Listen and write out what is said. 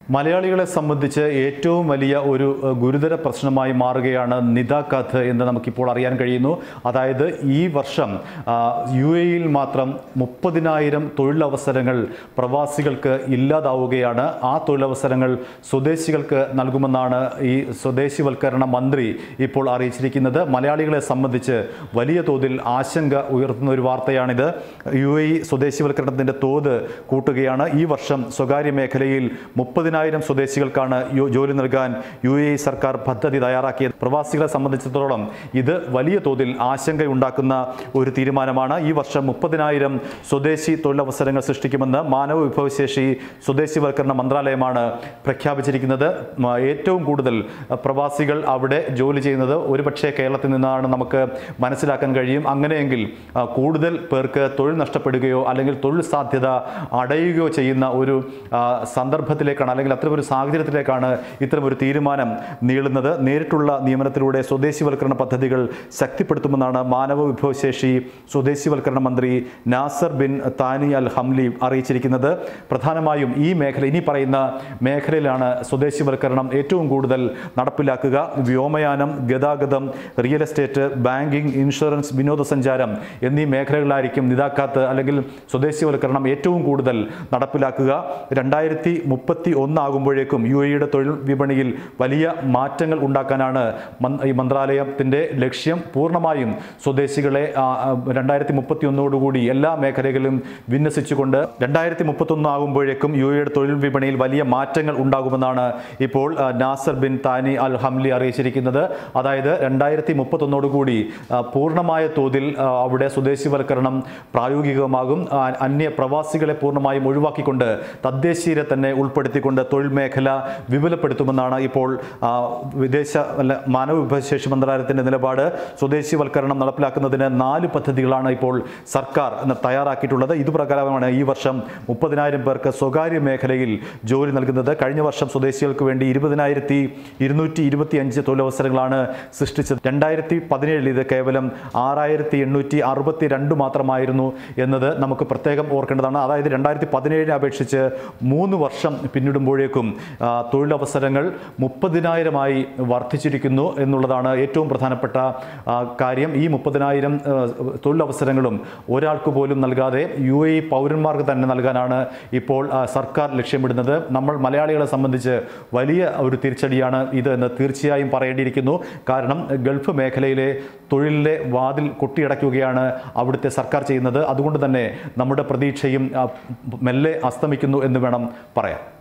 മലയാളികളെ സംബന്ധിച്ച് ഏറ്റവും വലിയ ഒരു ഏഹ്, ഗുരുതര പ്രശ്നമായി മാറുകയാണ് നിദാഖാത്ത് എന്ന് നമുക്കിപ്പോൾ അറിയാൻ കഴിയുന്നു അതായത് ഈ വർഷം ആ, യു എയിൽ മാത്രം മുപ്പതിനായിരം തൊഴിലവസരങ്ങൾ പ്രവാസികൾക്ക് ഇല്ലാതാവുകയാണ് ആ തൊഴിലവസരങ്ങൾ സ്വദേശികൾക്ക് നൽകുമെന്നാണ് ഈ സ്വദേശിവൽക്കരണ മന്ത്രി ഇപ്പോൾ അറിയിച്ചിരിക്കുന്നത് മലയാളികളെ സംബന്ധിച്ച് വലിയ തോതിൽ ആശങ്ക ഉയർത്തുന്ന ഒരു വാർത്തയാണിത് യു എ ഇ സ്വദേശിവൽക്കരണത്തിൻ്റെ തോത് കൂട്ടുകയാണ് ഈ വർഷം സ്വകാര്യ മേഖലയിൽ മുപ്പതിനായിരം സ്വദേശികൾക്കാണ് യോ- ജോലി നൽകാൻ യു എ ഇ സർക്കാർ പദ്ധതി തയ്യാറാക്കിയത് പ്രവാസികളെ സംബന്ധിച്ചിടത്തോളം ഇത് വലിയ തോതിൽ ആശങ്കയുണ്ടാക്കുന്ന ഒരു തീരുമാനമാണ് ഈ വർഷം മുപ്പതിനായിരം സ്വദേശി തൊഴിലവസരങ്ങൾ സൃഷ്ടിക്കുമെന്ന് മാനവ വിഭവശേഷി സ്വദേശിവൽക്കരണ മന്ത്രാലയമാണ് പ്രഖ്യാപിച്ചിരിക്കുന്നത് മ- ഏറ്റവും കൂടുതൽ അഹ്, പ്രവാസികൾ അവിടെ ജോലി ചെയ്യുന്നത് ഒരുപക്ഷെ കേരളത്തിൽ നിന്നാണ് നമുക്ക് മനസ്സിലാക്കാൻ കഴിയും അങ്ങനെയെങ്കിൽ അഹ്, കൂടുതൽ പേർക്ക് തൊഴിൽ നഷ്ടപ്പെടുകയോ അല്ലെങ്കിൽ തൊഴിൽ സാധ്യത അടയുകയോ ചെയ്യുന്ന ഒരു ആ, സന്ദർഭത്തിലേക്കാണ് അല്ലെങ്കിൽ അത്തരമൊരു സാഹചര്യത്തിലേക്കാണ് ഇത്തരമൊരു തീരുമാനം നീളുന്നത് നേരിട്ടുള്ള നിയമനത്തിലൂടെ സ്വദേശിവൽക്കരണ പദ്ധതികൾ ശക്തിപ്പെടുത്തുമെന്നാണ് മാനവ വിഭവശേഷി സ്വദേശിവൽക്കരണ മന്ത്രി Nasser bin Thani Al Hamli അറിയിച്ചിരിക്കുന്നത് പ്രധാനമായും ഈ മേഖല ഇനി പറയുന്ന മേഖലയിലാണ് സ്വദേശിവൽക്കരണം ഏറ്റവും കൂടുതൽ നടപ്പിലാക്കുക വ്യോമയാനം ഗതാഗതം റിയൽ എസ്റ്റേറ്റ് ബാങ്കിംഗ് ഇൻഷുറൻസ് വിനോദസഞ്ചാരം എന്നീ മേഖലകളിലായിരിക്കും നിതാക്കാത്ത് അല്ലെങ്കിൽ സ്വദേശിവൽക്കരണം ഏറ്റവും കൂടുതൽ നടപ്പിലാക്കുക രണ്ടായിരത്തി മുപ്പത്തി ഒന്നാകുമ്പോഴേക്കും യു എയുടെ തൊഴിൽ വിപണിയിൽ വലിയ മാറ്റങ്ങൾ ഉണ്ടാക്കാനാണ് മൻ- ഈ മന്ത്രാലയത്തിൻ്റെ ലക്ഷ്യം പൂർണ്ണമായും സ്വദേശികളെ രണ്ടായിരത്തി മുപ്പത്തി ഒന്നോടുകൂടി എല്ലാ മേഖലകളിലും വിന്യസിച്ചുകൊണ്ട് രണ്ടായിരത്തി മുപ്പത്തൊന്ന് ആകുമ്പോഴേക്കും യു എയുടെ തൊഴിൽ വിപണിയിൽ വലിയ മാറ്റങ്ങൾ ഉണ്ടാകുമെന്നാണ് ഇപ്പോൾ ആ, Nasser bin Thani Al Hamli അറിയിച്ചിരിക്കുന്നത് അതായത് രണ്ടായിരത്തി മുപ്പത്തൊന്നോടുകൂടി ആ, പൂർണ്ണമായ തോതിൽ ആ, അവിടെ സ്വദേശിവൽക്കരണം പ്രായോഗികമാകും ആ, അന്യ പ്രവാസികളെ പൂർണ്ണമായും ഒഴിവാക്കിക്കൊണ്ട് തദ്ദേശീയരെ തന്നെ ഉൾപ്പെടുത്തിക്കൊണ്ട് തൊഴിൽ മേഖല വിപുലപ്പെടുത്തുമെന്നാണ് ഇപ്പോൾ ആ, വിദേശ അല്ല മാനവ വിഭവശേഷി മന്ത്രാലയത്തിൻ്റെ നിലപാട് സ്വദേശിവൽക്കരണം നടപ്പിലാക്കുന്നതിന് നാല് പദ്ധതികളാണ് ഇപ്പോൾ സർക്കാർ ഇന്ന് തയ്യാറാക്കിയിട്ടുള്ളത് ഇതുപ്രകാരമാണ് ഈ വർഷം മുപ്പതിനായിരം പേർക്ക് സ്വകാര്യ മേഖലയിൽ ജോലി നൽകുന്നത് കഴിഞ്ഞ വർഷം സ്വദേശികൾക്ക് വേണ്ടി ഇരുപതിനായിരത്തി ഇരുന്നൂറ്റി ഇരുപത്തി അഞ്ച് തൊഴിലവസരങ്ങളാണ് സൃഷ്ടിച്ചത് രണ്ടായിരത്തി പതിനേഴിൽ ഇത് കേവലം ആറായിരത്തി എണ്ണൂറ്റി അറുപത്തി രണ്ട് മാത്രമായിരുന്നു എന്നത് നമുക്ക് പ്രത്യേകം ഓർക്കേണ്ടതാണ് അതായത് രണ്ടായിരത്തി പതിനേഴിനെ അപേക്ഷിച്ച് മൂന്ന് വർഷം പിന്നിടുമ്പോഴേക്കും ആ, തൊഴിലവസരങ്ങൾ മുപ്പതിനായിരമായി വർദ്ധിച്ചിരിക്കുന്നു എന്നുള്ളതാണ് ഏറ്റവും പ്രധാനപ്പെട്ട ആ, കാര്യം ഈ മുപ്പതിനായിരം ആ, തൊഴിലവസരങ്ങളും ഒരാൾക്ക് പോലും നൽകാതെ യു എ പൗരന്മാർക്ക് തന്നെ നൽകാനാണ് ഇപ്പോൾ ആ, സർക്കാർ ലക്ഷ്യമിടുന്നത് നമ്മൾ മലയാളികളെ സംബന്ധിച്ച് വലിയ ഒരു തിരിച്ചടിയാണ് ഇത് എന്ന് തീർച്ചയായും പറയേണ്ടിയിരിക്കുന്നു കാരണം ഗൾഫ് മേഖലയിലെ തൊഴിലിലെ വാതിൽ കൊട്ടിയടയ്ക്കുകയാണ് അവിടുത്തെ സർക്കാർ ചെയ്യുന്നത് അതുകൊണ്ട് തന്നെ നമ്മുടെ പ്രതീക്ഷയും ആ, മെല്ലെ അസ്തമിക്കുന്നു എന്ന് വേണം പറയാം